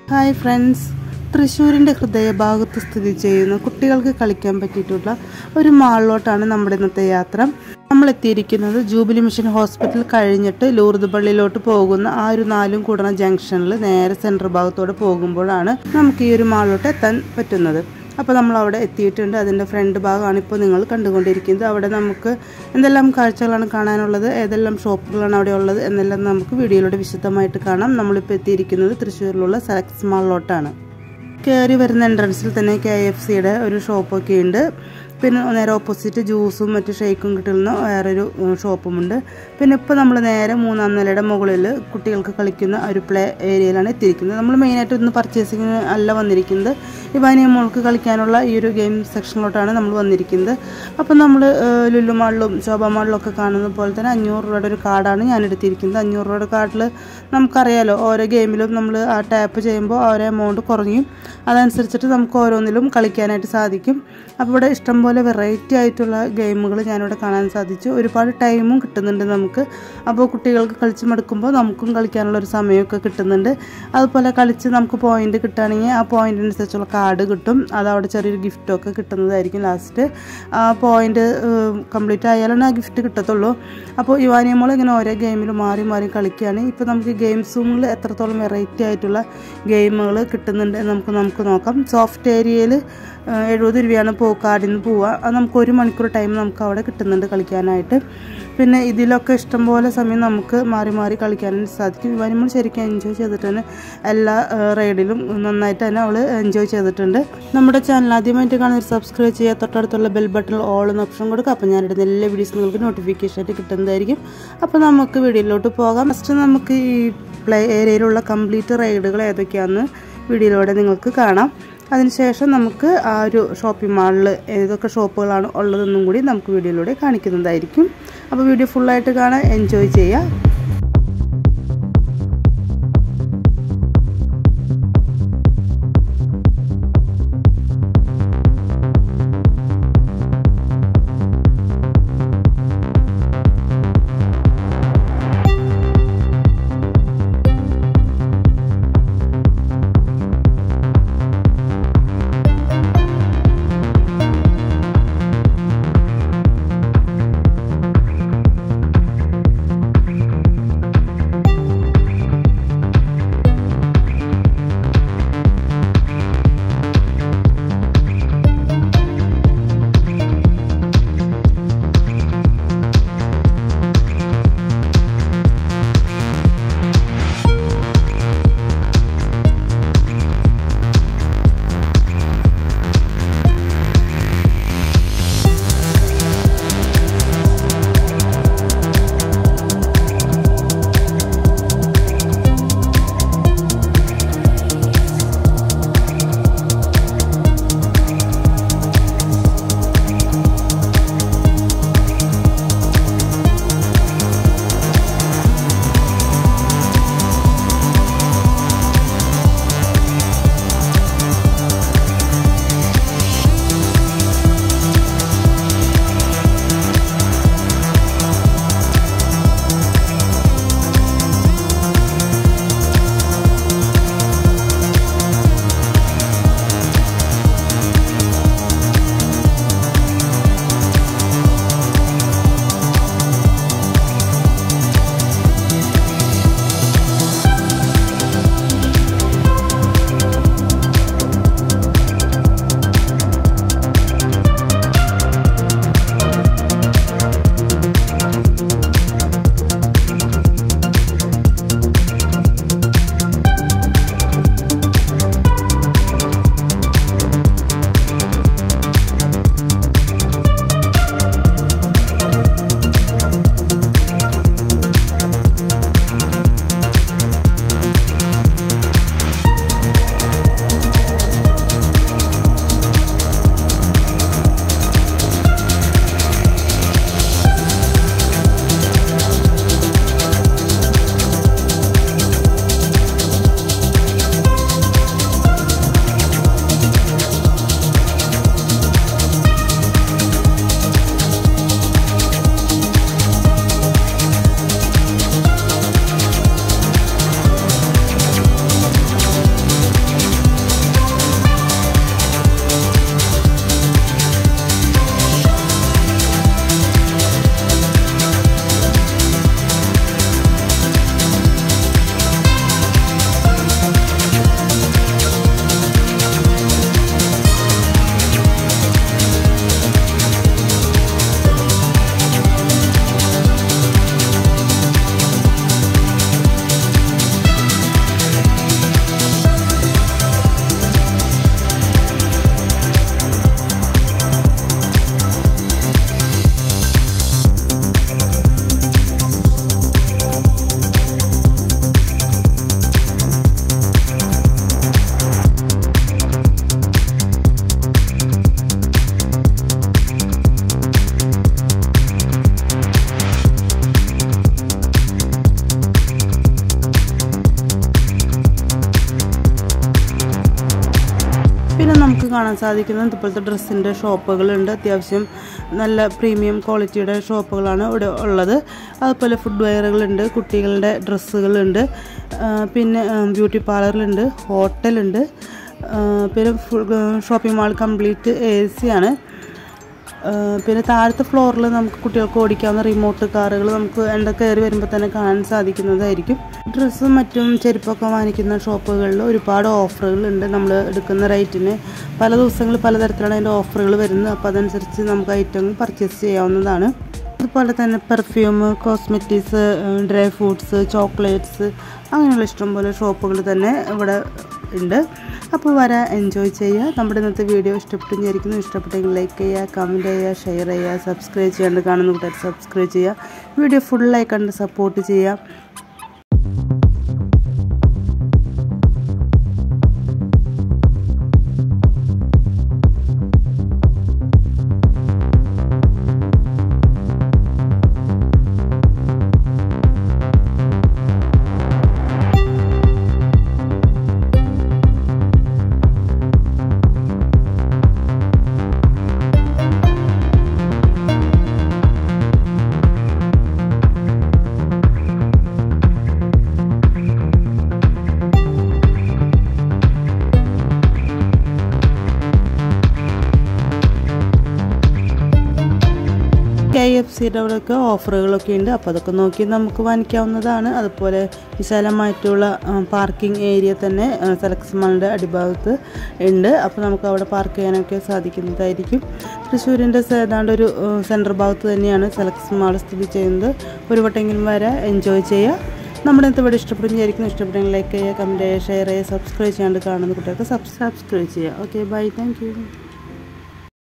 hi friends തൃശ്ശൂരിൻ്റെ ഹൃദയഭാഗത്ത് സ്ഥിതി ചെയ്യുന്ന കുട്ടികൾക്ക് കളിക്കാൻ പറ്റിയിട്ടുള്ള ഒരു മാളിലോട്ടാണ് നമ്മുടെ ഇന്നത്തെ യാത്ര നമ്മൾ എത്തിയിരിക്കുന്നത് ജൂബിലി മിഷൻ ഹോസ്പിറ്റൽ കഴിഞ്ഞിട്ട് ലൂർദ് പള്ളിയിലോട്ട് പോകുന്ന ആ ഒരു നാലും കൂടുന്ന ജംഗ്ഷനിൽ നേരെ സെൻട്രൽ ഭാഗത്തോടെ പോകുമ്പോഴാണ് നമുക്ക് ഈ ഒരു മാളിലോട്ട് എത്താൻ പറ്റുന്നത് അപ്പോൾ നമ്മൾ അവിടെ എത്തിയിട്ടുണ്ട് അതിൻ്റെ ഫ്രണ്ട് ഭാഗമാണ് ഇപ്പോൾ നിങ്ങൾ കണ്ടുകൊണ്ടിരിക്കുന്നത് അവിടെ നമുക്ക് എന്തെല്ലാം കാഴ്ചകളാണ് കാണാനുള്ളത് ഏതെല്ലാം ഷോപ്പുകളാണ് അവിടെ ഉള്ളത് എന്നെല്ലാം നമുക്ക് വീഡിയോയിലൂടെ വിശദമായിട്ട് കാണാം നമ്മളിപ്പോൾ എത്തിയിരിക്കുന്നത് തൃശ്ശൂരിലുള്ള സെലക്സ് മാളിലോട്ടാണ് കയറി വരുന്ന എൻട്രൻസിൽ തന്നെ കെ എഫ് സിയുടെ ഒരു ഷോപ്പൊക്കെ ഉണ്ട് പിന്നെ നേരെ ഓപ്പോസിറ്റ് ജ്യൂസും മറ്റു ഷേക്കും കിട്ടുന്ന വേറൊരു ഷോപ്പുമുണ്ട് പിന്നെ ഇപ്പോൾ നമ്മൾ നേരെ മൂന്നാം നിലയുടെ മുകളിൽ കുട്ടികൾക്ക് കളിക്കുന്ന ഒരു പ്ലേ ഏരിയയിലാണ് എത്തിയിരിക്കുന്നത് നമ്മൾ മെയിനായിട്ട് ഇന്ന് പർച്ചേസിങ്ങിന് അല്ല വന്നിരിക്കുന്നത് ഇവാനിയ മോൾക്ക് കളിക്കാനുള്ള ഈ ഒരു ഗെയിം സെക്ഷനിലോട്ടാണ് നമ്മൾ വന്നിരിക്കുന്നത് അപ്പോൾ നമ്മൾ ലുല്ലു മാളിലും ശോഭ മാളിലും ഒക്കെ കാണുന്ന പോലെ തന്നെ അഞ്ഞൂറ് രൂപയുടെ ഒരു കാർഡാണ് ഞാൻ എടുത്തിരിക്കുന്നത് അഞ്ഞൂറ് രൂപയുടെ കാർഡിൽ നമുക്കറിയാലോ ഓരോ ഗെയിമിലും നമ്മൾ ആ ടാപ്പ് ചെയ്യുമ്പോൾ ഓരോ എമൗണ്ട് കുറഞ്ഞും അതനുസരിച്ചിട്ട് നമുക്ക് ഓരോന്നിലും കളിക്കാനായിട്ട് സാധിക്കും അപ്പോൾ ഇവിടെ ഇഷ്ടംപോലെ വെറൈറ്റി ആയിട്ടുള്ള ഗെയിമുകൾ ഞാനിവിടെ കാണാൻ സാധിച്ചു ഒരുപാട് ടൈമും കിട്ടുന്നുണ്ട് നമുക്ക് അപ്പോൾ കുട്ടികൾക്ക് കളിച്ച് മടുക്കുമ്പോൾ നമുക്കും കളിക്കാനുള്ള ഒരു സമയമൊക്കെ കിട്ടുന്നുണ്ട് അതുപോലെ കളിച്ച് നമുക്ക് പോയിന്റ് കിട്ടുകയാണെങ്കിൽ ആ പോയിന്റിനനുസരിച്ചുള്ള കാർഡ് കിട്ടും അത് അവിടെ ചെറിയൊരു ഗിഫ്റ്റൊക്കെ കിട്ടുന്നതായിരിക്കും ലാസ്റ്റ് ആ പോയിന്റ് കംപ്ലീറ്റ് ആയാലാണ് ആ ഗിഫ്റ്റ് കിട്ടത്തുള്ളൂ അപ്പോൾ യുവാനിയമോൾ ഇങ്ങനെ ഓരോ ഗെയിമിൽ മാറി മാറി കളിക്കുകയാണ് ഇപ്പോൾ നമുക്ക് ഗെയിം സൂമിൽ എത്രത്തോളം വെറൈറ്റി ആയിട്ടുള്ള ഗെയിമുകൾ കിട്ടുന്നുണ്ട് നമുക്ക് നമുക്ക് നോക്കാം സോഫ്റ്റ് ഏരിയയിൽ എഴുപത് രൂപയാണ് പോ കാർഡിൽ നിന്ന് പോവുക അത് നമുക്ക് ഒരു മണിക്കൂർ ടൈം നമുക്ക് അവിടെ കിട്ടുന്നുണ്ട് കളിക്കാനായിട്ട് പിന്നെ ഇതിലൊക്കെ ഇഷ്ടംപോലെ സമയം നമുക്ക് മാറി മാറി കളിക്കാനായിട്ട് സാധിക്കും ഇവനിമൾ ശരിക്കും എൻജോയ് ചെയ്തിട്ടാണ് എല്ലാ റൈഡിലും നന്നായിട്ട് തന്നെ അവൾ എൻജോയ് ചെയ്തിട്ടുണ്ട് നമ്മുടെ ചാനൽ ആദ്യമായിട്ട് കാണുന്ന സബ്സ്ക്രൈബ് ചെയ്യുക തൊട്ടടുത്തുള്ള ബെൽ ബട്ടൺ ഓൾ എന്ന ഓപ്ഷൻ കൊടുക്കുക അപ്പോൾ ഞാനിടുന്ന എല്ലാ വീഡിയോസും നിങ്ങൾക്ക് നോട്ടിഫിക്കേഷൻ ആയിട്ട് കിട്ടുന്നതായിരിക്കും അപ്പോൾ നമുക്ക് വീഡിയോയിലോട്ട് പോകാം ഫസ്റ്റ് നമുക്ക് ഈ പ്ലേ ഏരിയയിലുള്ള കംപ്ലീറ്റ് റൈഡുകൾ ഏതൊക്കെയാണെന്ന് വീഡിയോയിലൂടെ നിങ്ങൾക്ക് കാണാം അതിനുശേഷം നമുക്ക് ആ ഒരു ഷോപ്പിംഗ് മാളിൽ ഏതൊക്കെ ഷോപ്പുകളാണ് ഉള്ളതെന്നും കൂടി നമുക്ക് വീഡിയോയിലൂടെ കാണിക്കുന്നതായിരിക്കും അപ്പോൾ വീഡിയോ ഫുള്ളായിട്ട് കാണാൻ എൻജോയ് ചെയ്യുക കാണാൻ സാധിക്കുന്നത് ഇതുപോലത്തെ ഡ്രസ്സിൻ്റെ ഷോപ്പുകളുണ്ട് അത്യാവശ്യം നല്ല പ്രീമിയം ക്വാളിറ്റിയുടെ ഷോപ്പുകളാണ് ഇവിടെ ഉള്ളത് അതുപോലെ ഫുഡ് വെയറുകളുണ്ട് കുട്ടികളുടെ ഡ്രസ്സുകളുണ്ട് ആ, പിന്നെ ബ്യൂട്ടി പാർലറിലുണ്ട് ഹോട്ടലുണ്ട് ആ, പിന്നെ full shopping mall complete A C ആണ് ആ, പിന്നെ താഴത്തെ ഫ്ലോറിൽ നമുക്ക് കുട്ടികൾക്ക് ഓടിക്കാവുന്ന റിമോട്ട് കാറുകൾ നമുക്ക് എൻ്റെ കയറി വരുമ്പോൾ തന്നെ കാണാൻ സാധിക്കുന്നതായിരിക്കും ഡ്രസ്സും മറ്റും ചെരുപ്പൊക്കെ വാങ്ങിക്കുന്ന ഷോപ്പുകളിൽ ഒരുപാട് ഓഫറുകളുണ്ട് നമ്മൾ എടുക്കുന്ന റേറ്റിന് പല ദിവസങ്ങളിൽ പലതരത്തിലാണ് അതിൻ്റെ ഓഫറുകൾ വരുന്നത് അപ്പോൾ അതനുസരിച്ച് നമുക്ക് ഐറ്റങ്ങൾ പർച്ചേസ് ചെയ്യാവുന്നതാണ് അതുപോലെ തന്നെ perfume cosmetics dry fruits chocolates അങ്ങനെയുള്ള ഇഷ്ടംപോലെ ഷോപ്പുകൾ തന്നെ ഇവിടെ ഉണ്ട് അപ്പോൾ വരാൻ എൻജോയ് ചെയ്യുക നമ്മുടെ ഇന്നത്തെ വീഡിയോ ഇഷ്ടപ്പെട്ടു വിചാരിക്കുന്നു ഇഷ്ടപ്പെട്ടെങ്കിൽ ലൈക്ക് ചെയ്യുക കമൻറ്റ് ചെയ്യുക ഷെയർ ചെയ്യുക സബ്സ്ക്രൈബ് ചെയ്യാണ്ട് കാണുന്ന കൂട്ടുകാർ സബ്സ്ക്രൈബ് ചെയ്യുക വീഡിയോ ഫുള്ളായി കണ്ട് സപ്പോർട്ട് ചെയ്യുക കെ എഫ് സിയുടെ അവിടെയൊക്കെ ഓഫറുകളൊക്കെ ഉണ്ട് അപ്പോൾ അതൊക്കെ നോക്കി നമുക്ക് വാങ്ങിക്കാവുന്നതാണ് അതുപോലെ വിശാലമായിട്ടുള്ള പാർക്കിംഗ് ഏരിയ തന്നെ സെലക്സ് മാളിൻ്റെ അടിഭാഗത്ത് ഉണ്ട് അപ്പോൾ നമുക്ക് അവിടെ പാർക്ക് ചെയ്യാനൊക്കെ സാധിക്കുന്നതായിരിക്കും തൃശ്ശൂരിൻ്റെ ഏതാണ്ട് ഒരു സെൻട്രൽ ഭാഗത്ത് തന്നെയാണ് സെലക്സ് മാൾ സ്ഥിതി ചെയ്യുന്നത് ഒരു വട്ടെങ്കിലും വരെ എൻജോയ് ചെയ്യുക നമ്മുടെ ഇന്നത്തെ വീഡിയോ ഇഷ്ടപ്പെടും വിചാരിക്കുന്നു ഇഷ്ടപ്പെടുമെങ്കിൽ ലൈക്ക് ചെയ്യുക കമൻറ്റ് ചെയ്യുക ഷെയർ ചെയ്യുക സബ്സ്ക്രൈബ് ചെയ്യാണ്ട് കാണുന്ന കുട്ടികൾക്ക് സബ്സ്ക്രൈബ് ചെയ്യുക ഓക്കെ ബൈ താങ്ക് യു